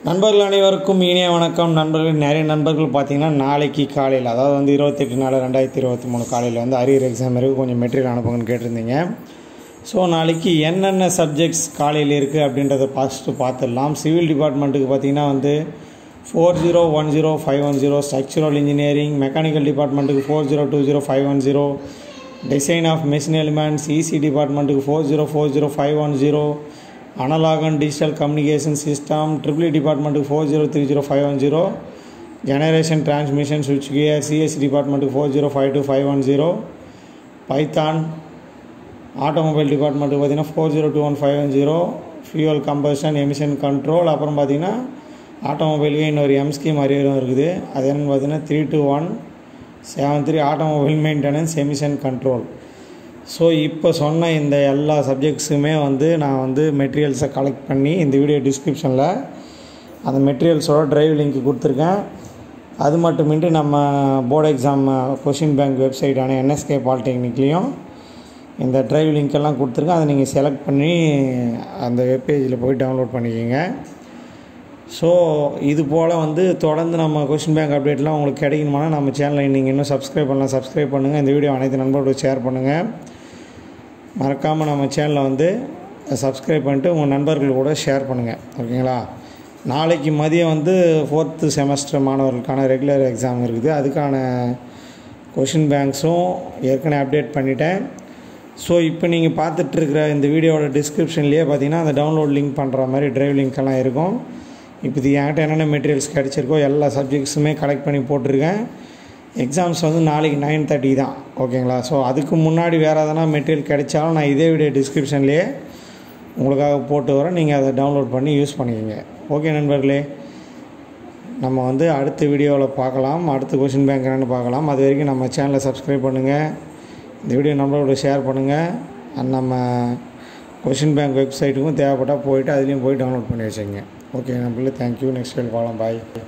நண்பர்கள் அனைவருக்கும் இனிய வணக்கம் நண்பர்கள் நிறைய நண்பர்கள் பார்த்தீங்கன்னா நாளைக்கு காலையில் அதாவது வந்து இருபத்தெட்டு நாலு ரெண்டாயிரத்தி இருபத்தி மூணு காலையில் வந்து அரியர் எக்ஸாம் இருக்குது கொஞ்சம் மெட்டீரியல் அனுப்புங்கன்னு கேட்டிருந்தீங்க ஸோ நாளைக்கு என்னென்ன சப்ஜெக்ட்ஸ் காலையில் இருக்குது அப்படின்றத ஃபஸ்ட்டு பார்த்துடலாம் சிவில் டிபார்ட்மெண்ட்டுக்கு பார்த்தீங்கன்னா வந்து four zero one zero five one zero structural engineering mechanical டிபார்ட்மெண்ட்டுக்கு four zero two zero five one zero design of machine elements EC டிபார்ட்மெண்ட்டுக்கு four zero four zero five one zero analog and digital communication system triple டிபார்ட்மெண்ட்டுக்கு four zero three zero five one zero generation transmission சுவிட்ச் gear CSC டிபார்ட்மெண்ட்டுக்கு four zero five two five one zero Python automobile டிபார்ட்மெண்ட்டுக்கு பார்த்தீங்கன்னா four zero two one five one zero fuel combustion emission control அப்புறம் பார்த்தீங்கன்னா ஆட்டோமொபைலுக்கு இன்னொரு M scheme அரியரும் இருக்குது அது என்னென்னு பார்த்தீங்கன்னா three two one seven three automobile maintenance emission control so இப்போ சொன்ன இந்த எல்லா சப்ஜெக்ட்ஸுமே வந்து நான் வந்து மெட்டீரியல்ஸை கலெக்ட் பண்ணி இந்த வீடியோ டிஸ்கிரிப்ஷனில் அந்த மெட்டீரியல்ஸோட ட்ரைவ் லிங்க் கொடுத்துருக்கேன் அது மட்டுமின்றி நம்ம போர்டு எக்ஸாம் கொஷின் பேங்க் வெப்சைட்டான என்எஸ்கே பாலிடெக்னிக்லேயும் இந்த ட்ரைவ் லிங்க் எல்லாம் கொடுத்துருக்கேன் அதை நீங்கள் செலக்ட் பண்ணி அந்த வெப்பேஜில் போய் டவுன்லோட் பண்ணிக்கோங்க ஸோ இது போல் வந்து தொடர்ந்து நம்ம கொஷின் பேங்க் அப்டேட்லாம் உங்களுக்கு கிடைக்கணுமானா நம்ம சேனலை நீங்கள் இன்னும் சப்ஸ்கிரைப் பண்ணலாம் சப்ஸ்கிரைப் பண்ணுங்கள் இந்த வீடியோ அனைத்து நண்பர்களோட ஷேர் பண்ணுங்கள் மறக்காமல் நம்ம சேனலை வந்து சப்ஸ்கிரைப் பண்ணிட்டு உங்கள் நண்பர்கள் கூட ஷேர் பண்ணுங்கள் ஓகேங்களா நாளைக்கு மதியம் வந்து ஃபோர்த்து செமஸ்டர் மாணவர்களுக்கான ரெகுலர் எக்ஸாம் இருக்குது அதுக்கான கொஷின் பேங்க்ஸும் ஏற்கனவே அப்டேட் பண்ணிட்டேன் ஸோ இப்போ நீங்கள் பார்த்துட்ருக்கிற இந்த வீடியோவோட டிஸ்கிரிப்ஷன்லேயே பார்த்தீங்கன்னா அந்த டவுன்லோட் லிங்க் பண்ணுற மாதிரி ட்ரைவ் லிங்க் எல்லாம் இருக்கும் இப்போ இது என்கிட்ட என்னென்ன மெட்டீரியல்ஸ் கிடச்சிருக்கோ எல்லா சப்ஜெக்ட்ஸுமே கலெக்ட் பண்ணி போட்டிருக்கேன் எக்ஸாம்ஸ் வந்து நாளைக்கு நைன் தேர்ட்டி தான் ஓகேங்களா ஸோ அதுக்கு முன்னாடி வேறு எதனா மெட்டீரியல் கிடைச்சாலும் நான் இதே வீடியோ டிஸ்கிரிப்ஷன்லேயே உங்களுக்காக போட்டு வரேன் நீங்கள் அதை டவுன்லோட் பண்ணி யூஸ் பண்ணிக்கோங்க ஓகே நண்பர்களே நம்ம வந்து அடுத்த வீடியோவில் பார்க்கலாம் அடுத்த கொஷின் பேங்க் என்னென்னு பார்க்கலாம் அது வரைக்கும் நம்ம சேனலை சப்ஸ்கிரைப் பண்ணுங்கள் இந்த வீடியோ நம்மளோட ஷேர் பண்ணுங்கள் அண்ட் நம்ம கொஷின் பேங்க் வெப்சைட்டுக்கும் தேவைப்பட்டால் போயிட்டு அதுலேயும் போய் டவுன்லோட் பண்ணி வச்சுங்க ஓகே நம்மளே தேங்க்யூ நெக்ஸ்ட் வீடியோ பார்க்கலாம் பாய்